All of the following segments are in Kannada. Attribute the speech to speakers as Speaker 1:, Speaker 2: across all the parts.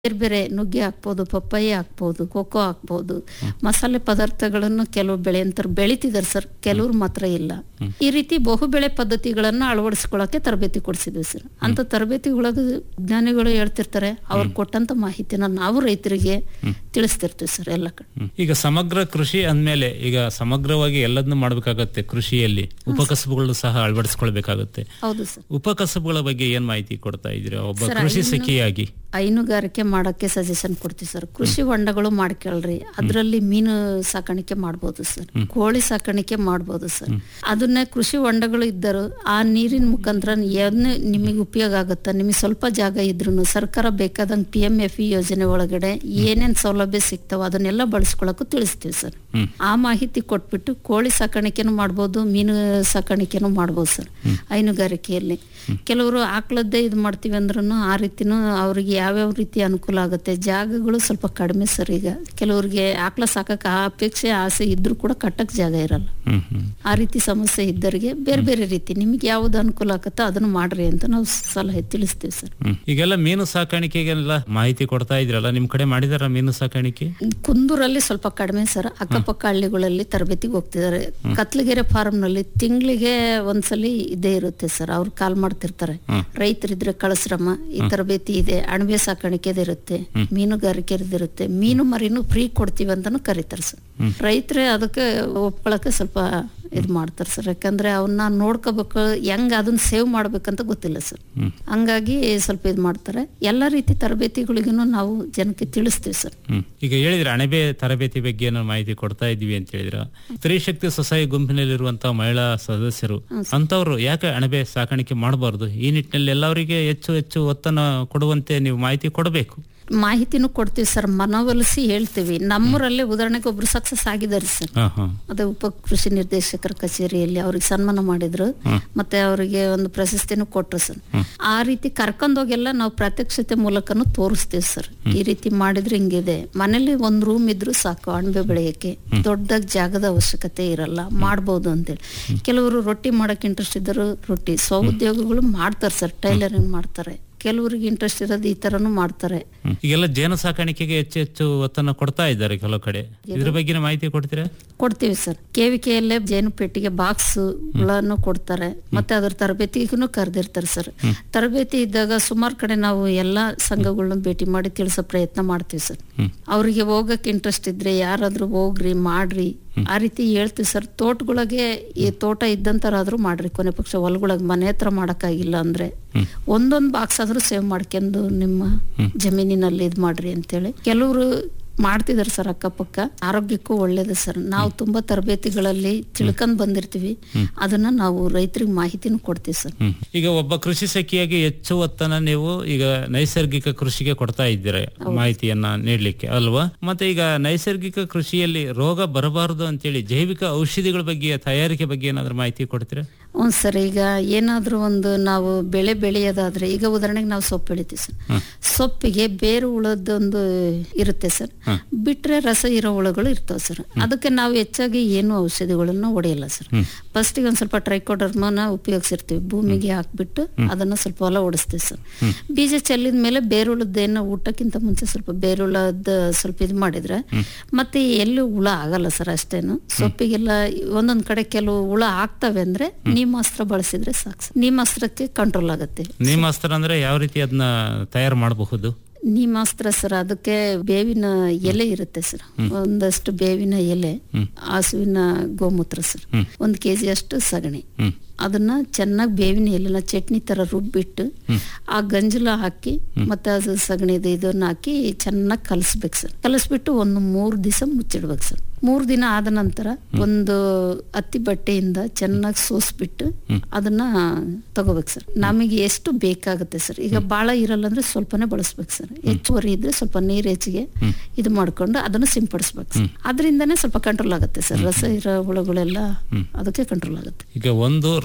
Speaker 1: ಬೇರೆ ಬೇರೆ ನುಗ್ಗೆ ಹಾಕ್ಬೋದು ಪಪ್ಪಾಯಿ ಹಾಕ್ಬೋದು ಕೋಕೋ ಹಾಕ್ಬೋದು ಮಸಾಲೆ ಪದಾರ್ಥಗಳನ್ನು ಕೆಲವು ಬೆಳೆಯಂತರು ಬೆಳಿತಿದ್ದಾರೆ ಸರ್ ಕೆಲವ್ರು ಮಾತ್ರ ಇಲ್ಲ ಈ ರೀತಿ ಬಹುಬೆಳೆ ಪದ್ಧತಿಗಳನ್ನ ಅಳವಡಿಸ್ಕೊಳ್ಳೋಕೆ ತರಬೇತಿ ಕೊಡಿಸಿದ್ವಿ ಸರ್ ಅಂತ ತರಬೇತಿ ಒಳಗೆ ವಿಜ್ಞಾನಿಗಳು ಹೇಳ್ತಿರ್ತಾರೆ ಅವ್ರು ಕೊಟ್ಟಂತ ಮಾಹಿತಿನ ನಾವು ರೈತರಿಗೆ ತಿಳಿಸ್ತಿರ್ತೀವಿ ಸರ್ ಎಲ್ಲ ಕಡೆ
Speaker 2: ಹ್ಮ್. ಈಗ ಸಮಗ್ರ ಕೃಷಿ ಅಂದ್ಮೇಲೆ ಈಗ ಸಮಗ್ರವಾಗಿ ಎಲ್ಲದನ್ನು ಮಾಡಬೇಕಾಗತ್ತೆ ಕೃಷಿಯಲ್ಲಿ ಉಪಕಸಬುಗಳು ಸಹ ಅಳವಡಿಸ್ಕೊಳ್ಬೇಕಾಗತ್ತೆ
Speaker 1: ಹೌದು ಸರ್
Speaker 2: ಉಪಕಸಬುಗಳ ಬಗ್ಗೆ ಏನ್ ಮಾಹಿತಿ ಕೊಡ್ತಾ ಇದ್ದೀರಾ ಒಬ್ಬ
Speaker 1: ಸರ್,
Speaker 2: ಕೃಷಿ
Speaker 1: ಐನು-
Speaker 2: ಸಖಿಯಾಗಿ
Speaker 1: ಹೈನುಗಾರಿಕೆ ಮಾಡಕ್ಕೆ ಸಜೆಷನ್ ಕೊಡ್ತೀವಿ ಸರ್ ಕೃಷಿ ಹೊಂಡಗಳು ಮಾಡ್ಕೊಳ್ರಿ ಅದರಲ್ಲಿ ಮೀನು ಸಾಕಾಣಿಕೆ ಮಾಡ್ಬೋದು ಸರ್ ಕೋಳಿ ಸಾಕಾಣಿಕೆ ಮಾಡ್ಬೋದು ಸರ್ ಅದನ್ನೇ ಕೃಷಿ ಹೊಂಡಗಳು ಇದ್ದರು ಆ ನೀರಿನ ಮುಖಾಂತರ ಏನೇ ನಿಮಗೆ ಉಪಯೋಗ ಆಗುತ್ತಾ ನಿಮಗೆ ಸ್ವಲ್ಪ ಜಾಗ ಇದ್ರೂ ಸರ್ಕಾರ ಬೇಕಾದಂಗೆ ಪಿ ಎಂ ಎಫ್ ಇ ಯೋಜನೆ ಒಳಗಡೆ ಏನೇನ್ ಸೌಲಭ್ಯ ಸಿಗ್ತಾವ ಅದನ್ನೆಲ್ಲ ಬಳಸ್ಕೊಳಕ್ಕೂ ತಿಳಿಸ್ತೀವಿ ಸರ್
Speaker 2: ಹ್ಮ್.
Speaker 1: ಆ ಮಾಹಿತಿ ಕೊಟ್ಬಿಟ್ಟು ಕೋಳಿ ಸಾಕಾಣಿಕೆನೂ ಮಾಡ್ಬೋದು ಮೀನು ಸಾಕಾಣಿಕೆನೂ ಮಾಡ್ಬೋದು ಸರ್ ಹೈನುಗಾರಿಕೆಯಲ್ಲಿ ಕೆಲವರು ಆಕಳದ್ದೇ ಇದು ಮಾಡ್ತೀವಿ ಅಂದ್ರೂ ಆ ರೀತಿನೂ ಅವ್ರಿಗೆ ಯಾವ್ಯಾವ ರೀತಿ ಅನುಕೂಲ ಆಗುತ್ತೆ ಜಾಗಗಳು ಸ್ವಲ್ಪ ಕಡಿಮೆ ಸರ್ ಈಗ ಕೆಲವ್ರಿಗೆ ಆಕಳ ಸಾಕಕ್ಕೆ ಆ ಅಪೇಕ್ಷೆ ಆಸೆ ಇದ್ರೂ ಕೂಡ ಕಟ್ಟಕ್ ಜಾಗ ಇರಲ್ಲ
Speaker 2: ಹ್ಮ್ ಹ್ಮ್
Speaker 1: ಆ ರೀತಿ ಸಮಸ್ಯೆ ಇದ್ದವರಿಗೆ ಬೇರೆ ಬೇರೆ ರೀತಿ ನಿಮ್ಗೆ ಯಾವ್ದು ಅನುಕೂಲ ಆಗುತ್ತೋ ಅದನ್ನು ಮಾಡ್ರಿ ಅಂತ ನಾವು ಸಲಹೆ ತಿಳಿಸ್ತೀವಿ ಸರ್
Speaker 2: ಹ್ಮ್. ಈಗೆಲ್ಲ ಮೀನು ಸಾಕಾಣಿಕೆಗೆಲ್ಲ ಮಾಹಿತಿ ಕೊಡ್ತಾ ಇದ್ರಲ್ಲ ನಿಮ್ ಕಡೆ ಮಾಡಿದಾರ ಮೀನು ಸಾಕಾಣಿಕೆ
Speaker 1: ಕುಂದೂರಲ್ಲಿ ಸ್ವಲ್ಪ ಕಡಿಮೆ ಸರ್ ಅಕ್ಕಪಕ್ಕ ಹಳ್ಳಿಗಳಲ್ಲಿ ತರಬೇತಿಗೆ ಹೋಗ್ತಿದ್ದಾರೆ ಕತ್ಲಗೆರೆ ಫಾರ್ಮ್ ನಲ್ಲಿ ತಿಂಗಳಿಗೆ ಒಂದ್ಸಲಿ ಇದೇ ಇರುತ್ತೆ ಸರ್ ಅವ್ರು ಕಾಲ್ ಮಾಡ್ತಿರ್ತಾರೆ ರೈತರಿದ್ರೆ ಕಳಸ್ರಮ್ಮ ಈ ತರಬೇತಿ ಇದೆ ಅಣಬೆ ಸಾಕಾಣಿಕೆದು ಇರುತ್ತೆ ಮೀನುಗಾರಿಕೆ ಇರುತ್ತೆ ಮೀನು ಮರಿನೂ ಫ್ರೀ ಕೊಡ್ತೀವಿ ಅಂತಾನು ಕರೀತಾರೆ ಸರ್ ರೈತರೇ ಅದಕ್ಕೆ ಒಪ್ಕೊಳಕ್ಕೆ ಸ್ವಲ್ಪ ಇದು ಮಾಡ್ತಾರೆ ಸರ್ ಯಾಕಂದ್ರೆ ಅವನ್ನ ನೋಡ್ಕೋಬೇಕು ಹೆಂಗ್ ಅದನ್ನ ಸೇವ್ ಮಾಡ್ಬೇಕಂತ ಗೊತ್ತಿಲ್ಲ ಸರ್ ಹಂಗಾಗಿ ಸ್ವಲ್ಪ ಇದು ಮಾಡ್ತಾರೆ ಎಲ್ಲ ರೀತಿ ತರಬೇತಿಗಳಿಗೂ ನಾವು ಜನಕ್ಕೆ ತಿಳಿಸ್ತೀವಿ ಸರ್
Speaker 2: ಹ್ಮ್ ಈಗ ಹೇಳಿದ್ರೆ ಅಣಬೆ ತರಬೇತಿ ಬಗ್ಗೆ ಏನೋ ಮಾಹಿತಿ ಕೊಡ್ತಾ ಇದೀವಿ ಅಂತ ಹೇಳಿದ್ರ ಸ್ತ್ರೀ ಶಕ್ತಿ ಸ್ವಸಹಾಯ ಗುಂಪಿನಲ್ಲಿರುವಂತಹ ಮಹಿಳಾ ಸದಸ್ಯರು ಅಂತವ್ರು ಯಾಕೆ ಅಣಬೆ ಸಾಕಾಣಿಕೆ ಮಾಡಬಾರ್ದು ಈ ನಿಟ್ಟಿನಲ್ಲಿ ಎಲ್ಲವರಿಗೆ ಹೆಚ್ಚು ಹೆಚ್ಚು ಒತ್ತನ್ನು ಕೊಡುವಂತೆ ನೀವು ಮಾಹಿತಿ ಕೊಡಬೇಕು
Speaker 1: ಮಾಹಿತಿನೂ ಕೊಡ್ತೀವಿ ಸರ್ ಮನವೊಲಿಸಿ ಹೇಳ್ತೀವಿ ನಮ್ಮೂರಲ್ಲೇ ಉದಾಹರಣೆಗೆ ಒಬ್ರು ಸಕ್ಸಸ್ ಆಗಿದ್ದಾರೆ ಸರ್
Speaker 2: ಹಾ ಹಾ
Speaker 1: ಅದೇ ಉಪ ಕೃಷಿ ನಿರ್ದೇಶಕರ ಕಚೇರಿಯಲ್ಲಿ ಅವ್ರಿಗೆ ಸನ್ಮಾನ ಮಾಡಿದ್ರು ಮತ್ತೆ ಅವರಿಗೆ ಒಂದು ಪ್ರಶಸ್ತಿನೂ ಕೊಟ್ರು ಸರ್ ಆ ರೀತಿ ಕರ್ಕೊಂಡೋಗೆಲ್ಲ ನಾವು ಪ್ರತ್ಯಕ್ಷತೆ ಮೂಲಕನೂ ತೋರಿಸ್ತೀವಿ ಸರ್ ಈ ರೀತಿ ಮಾಡಿದ್ರೆ ಹಿಂಗಿದೆ ಮನೇಲಿ ಒಂದ್ ರೂಮ್ ಇದ್ರು ಸಾಕು ಅಣಬೆ ಬೆಳೆಯಕ್ಕೆ ದೊಡ್ಡದಾಗಿ ಜಾಗದ ಅವಶ್ಯಕತೆ ಇರಲ್ಲ ಮಾಡ್ಬೋದು ಅಂತೇಳಿ ಕೆಲವರು ರೊಟ್ಟಿ ಮಾಡಕ್ ಇಂಟ್ರೆಸ್ಟ್ ಇದ್ದರು ರೊಟ್ಟಿ ಸ್ವಉದ್ಯೋಗಗಳು ಮಾಡ್ತಾರೆ ಸರ್ ಟೈಲರಿಂಗ್ ಮಾಡ್ತಾರೆ ಕೆಲವ್ರಿಗೆ ಇಂಟ್ರೆಸ್ಟ್ ಇರೋದು ಈ ತರನು ಮಾಡ್ತಾರೆ
Speaker 2: ಹ್ಮ್. ಈಗೆಲ್ಲ ಜೇನು ಸಾಕಾಣಿಕೆಗೆ ಹೆಚ್ಚು ಹೆಚ್ಚು ಒತ್ತನ್ನು ಕೊಡ್ತಾ ಇದ್ದಾರೆ ಕೆಲವು ಕಡೆ ಇದ್ರ ಬಗ್ಗೆ ಮಾಹಿತಿ ಕೊಡ್ತೀರಾ
Speaker 1: ಕೊಡ್ತೀವಿ ಸರ್ ಕೆವಿಕೆಯಲ್ಲೇ ಜೇನು ಪೆಟ್ಟಿಗೆ ಬಾಕ್ಸ್ ಗಳನ್ನು ಕೊಡ್ತಾರೆ ಮತ್ತೆ ಅದ್ರ ತರಬೇತಿಗೂ ಕರೆದಿರ್ತಾರೆ ಸರ್ ತರಬೇತಿ ಇದ್ದಾಗ ಸುಮಾರು ಕಡೆ ನಾವು ಎಲ್ಲಾ ಸಂಘಗಳನ್ನ ಭೇಟಿ ಮಾಡಿ ತಿಳಿಸೋ ಪ್ರಯತ್ನ ಮಾಡ್ತೀವಿ ಸರ್ ಅವರಿಗೆ ಹೋಗಕ್ ಇಂಟ್ರೆಸ್ಟ್ ಇದ್ರೆ ಯಾರಾದ್ರೂ ಹೋಗ್ರಿ ಮಾಡ್ರಿ ಆ ರೀತಿ ಹೇಳ್ತೀವಿ ಸರ್ ತೋಟಗಳಿಗೆ ಈ ತೋಟ ಇದ್ದಂತರಾದ್ರೂ ಮಾಡ್ರಿ ಕೊನೆ ಪಕ್ಷ ಹೊಲಗೊಳಗ್ ಮನೆ ಹತ್ರ ಮಾಡಕ್ಕಾಗಿಲ್ಲ ಅಂದ್ರೆ ಒಂದೊಂದ್ ಬಾಕ್ಸ್ ಆದ್ರೂ ಸೇವ್ ಮಾಡ್ಕೊಂಡು ನಿಮ್ಮ ಜಮೀನಿನಲ್ಲಿ ಇದ್ ಮಾಡ್ರಿ ಅಂತೇಳಿ ಕೆಲವರು ಮಾಡ್ತಿದಾರೆ ಸರ್ ಅಕ್ಕಪಕ್ಕ ಆರೋಗ್ಯಕ್ಕೂ ಒಳ್ಳೇದು ಸರ್ ನಾವು ತುಂಬಾ ತರಬೇತಿಗಳಲ್ಲಿ ತಿಳ್ಕೊಂಡ್ ಬಂದಿರ್ತೀವಿ ಅದನ್ನ ನಾವು ರೈತರಿಗೆ ಮಾಹಿತಿನೂ ಕೊಡ್ತೀವಿ ಸರ್
Speaker 2: ಹ್ಮ್. ಈಗ ಒಬ್ಬ ಕೃಷಿ ಸಖಿಯಾಗಿ ಹೆಚ್ಚು ಒತ್ತನ್ನ ನೀವು ಈಗ ನೈಸರ್ಗಿಕ ಕೃಷಿಗೆ ಕೊಡ್ತಾ ಇದ್ದೀರಾ ಮಾಹಿತಿಯನ್ನ ನೀಡ್ಲಿಕ್ಕೆ ಅಲ್ವಾ ಮತ್ತೆ ಈಗ ನೈಸರ್ಗಿಕ ಕೃಷಿಯಲ್ಲಿ ರೋಗ ಬರಬಾರದು ಅಂತೇಳಿ ಜೈವಿಕ ಔಷಧಿಗಳ ಬಗ್ಗೆ ತಯಾರಿಕೆ ಬಗ್ಗೆ ಏನಾದ್ರೂ ಮಾಹಿತಿ ಕೊಡ್ತೀರಾ
Speaker 1: ಹ್ಞೂ ಸರ್ ಈಗ ಏನಾದ್ರೂ ಒಂದು ನಾವು ಬೆಳೆ ಬೆಳೆಯೋದಾದ್ರೆ ಈಗ ಉದಾಹರಣೆಗೆ ನಾವು ಸೊಪ್ಪು ಬೆಳಿತೀವಿ ಸರ್ ಸೊಪ್ಪಿಗೆ ಬೇರು ಹುಳದೊಂದು ಇರುತ್ತೆ ಸರ್ ಬಿಟ್ರೆ ರಸ ಇರೋ ಹುಳುಗಳು ಇರ್ತಾವೆ ಸರ್ ಅದಕ್ಕೆ ನಾವು ಹೆಚ್ಚಾಗಿ ಏನು ಔಷಧಿಗಳನ್ನ ಹೊಡೆಯಲ್ಲ ಸರ್ ಫಸ್ಟಿಗೆ ಒಂದ್ ಸ್ವಲ್ಪ ಟ್ರೈಕೋಡರ್ಮನ ಉಪಯೋಗಿಸಿರ್ತೀವಿ ಭೂಮಿಗೆ ಹಾಕ್ಬಿಟ್ಟು ಅದನ್ನ ಸ್ವಲ್ಪ ಹೊಲ ಓಡಿಸ್ತೀವಿ ಸರ್ ಬೀಜ ಚೆಲ್ಲಿದ ಮೇಲೆ ಬೇರುಳದ್ದೇನೋ ಊಟಕ್ಕಿಂತ ಮುಂಚೆ ಸ್ವಲ್ಪ ಬೇರುಳದ ಸ್ವಲ್ಪ ಇದು ಮಾಡಿದ್ರೆ ಮತ್ತೆ ಎಲ್ಲಿ ಹುಳ ಆಗಲ್ಲ ಸರ್ ಅಷ್ಟೇನು ಸೊಪ್ಪಿಗೆಲ್ಲ ಒಂದೊಂದ್ ಕಡೆ ಕೆಲವು ಹುಳ ಆಗ್ತವೆ ಅಂದ್ರೆ ನೀಮಾಸ್ತ್ರ ಬಳಸಿದ್ರೆ ಸಾಕು ಸರ್. ನೀಮಾಸ್ತ್ರಕ್ಕೆ ಕಂಟ್ರೋಲ್ ಆಗುತ್ತೆ
Speaker 2: ನೀಮಾಸ್ತ್ರ ಅಂದ್ರೆ ಯಾವ ರೀತಿ ಅದನ್ನ ತಯಾರು ಮಾಡಬಹುದು
Speaker 1: ನೀಮಾಸ್ತ್ರ ಸರ್ ಅದಕ್ಕೆ ಬೇವಿನ ಎಲೆ ಇರುತ್ತೆ ಸರ್ ಒಂದಷ್ಟು ಬೇವಿನ ಎಲೆ ಹಸುವಿನ ಗೋಮೂತ್ರ ಸರ್ ಒಂದ್ ಕೆಜಿ ಅಷ್ಟು ಸಗಣಿ
Speaker 2: ಹ್ಮ್
Speaker 1: ಅದನ್ನ ಚೆನ್ನಾಗಿ ಬೇವಿನ ಎಲೆನ ಚಟ್ನಿ ತರ ರುಬ್ಬಿಟ್ಟು ಆ ಗಂಜಲ ಹಾಕಿ ಮತ್ತೆ ಅದು ಸಗಣಿದು ಇದನ್ನ ಹಾಕಿ ಚೆನ್ನಾಗಿ ಕಲಸ್ಬೇಕು ಸರ್ ಕಲಸ್ಬಿಟ್ಟು ಒಂದು ಮೂರ್ ದಿವಸ ಮುಚ್ಚಿಡ್ಬೇಕು ಸರ್ ಮೂರ್ ದಿನ ಆದ ನಂತರ ಒಂದು ಹತ್ತಿ ಬಟ್ಟೆಯಿಂದ ಚೆನ್ನಾಗಿ ಸೋಸ್ಬಿಟ್ಟು ಅದನ್ನ ತಗೋಬೇಕು ಸರ್ ನಮಗೆ ಎಷ್ಟು ಬೇಕಾಗುತ್ತೆ ಸರ್ ಈಗ ಬಾಳ ಇರಲ್ಲ ಅಂದ್ರೆ ಸ್ವಲ್ಪನೇ ಬಳಸ್ಬೇಕು ಸರ್ ಹೆಚ್ಚುವರಿ ಇದ್ರೆ ಸ್ವಲ್ಪ ನೀರ್ ಹೆಚ್ಚಿಗೆ ಇದು ಮಾಡ್ಕೊಂಡು ಅದನ್ನ ಸಿಂಪಡಿಸ್ಬೇಕು ಸರ್ ಅದರಿಂದನೇ ಸ್ವಲ್ಪ ಕಂಟ್ರೋಲ್ ಆಗುತ್ತೆ ಸರ್ ರಸ ಇರೋ ಹುಳುಗಳೆಲ್ಲ ಅದಕ್ಕೆ ಕಂಟ್ರೋಲ್ ಆಗುತ್ತೆ
Speaker 2: ಈಗ ಒಂದು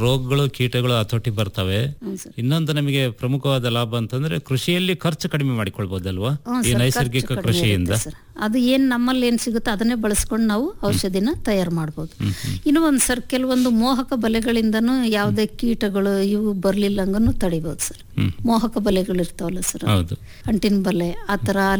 Speaker 2: ರೋಗಗಳು ಕೀಟಗಳು ಹತೋಟಿ ಬರ್ತವೆ
Speaker 1: ಹ್ಮ್ ಸರ್
Speaker 2: ಇನ್ನೊಂದು ನಮಗೆ ಪ್ರಮುಖವಾದ ಲಾಭ ಅಂತಂದ್ರೆ ಕೃಷಿಯಲ್ಲಿ ಖರ್ಚು ಕಡಿಮೆ ಮಾಡಿಕೊಳ್ಬಹುದಲ್ವಾ
Speaker 1: ಹ್ಮ್
Speaker 2: ಈ
Speaker 1: ಸರ್,
Speaker 2: ನೈಸರ್ಗಿಕ
Speaker 1: ಖರ್ಚು ಕಡಿಮೆ
Speaker 2: ಕೃಷಿಯಿಂದ
Speaker 1: ಇರುತ್ತೆ ಸರ್. ಅದು ಏನ್ ನಮ್ಮಲ್ಲಿ ಏನ್ ಸಿಗುತ್ತೋ ಅದನ್ನೇ ಬಳಸ್ಕೊಂಡು ನಾವು ಔಷಧಿನ ತಯಾರು ಮಾಡ್ಬೋದು ಇನ್ನು ಒಂದ್ ಸರ್ ಕೆಲವೊಂದು ಮೋಹಕ ಬಲೆಗಳಿಂದನೂ ಯಾವುದೇ ಕೀಟಗಳು ಇವು ಬರ್ಲಿಲ್ಲ ಹಂಗನು ತಡಿಬಹುದು ಸರ್
Speaker 2: ಹ್ಮ್.
Speaker 1: ಮೋಹಕ ಬಲೆಗಳು ಇರ್ತಾವಲ್ಲ ಸರ್
Speaker 2: ಹೌದು
Speaker 1: ಅಂಟಿನ ಬಲೆ ಆ ತರ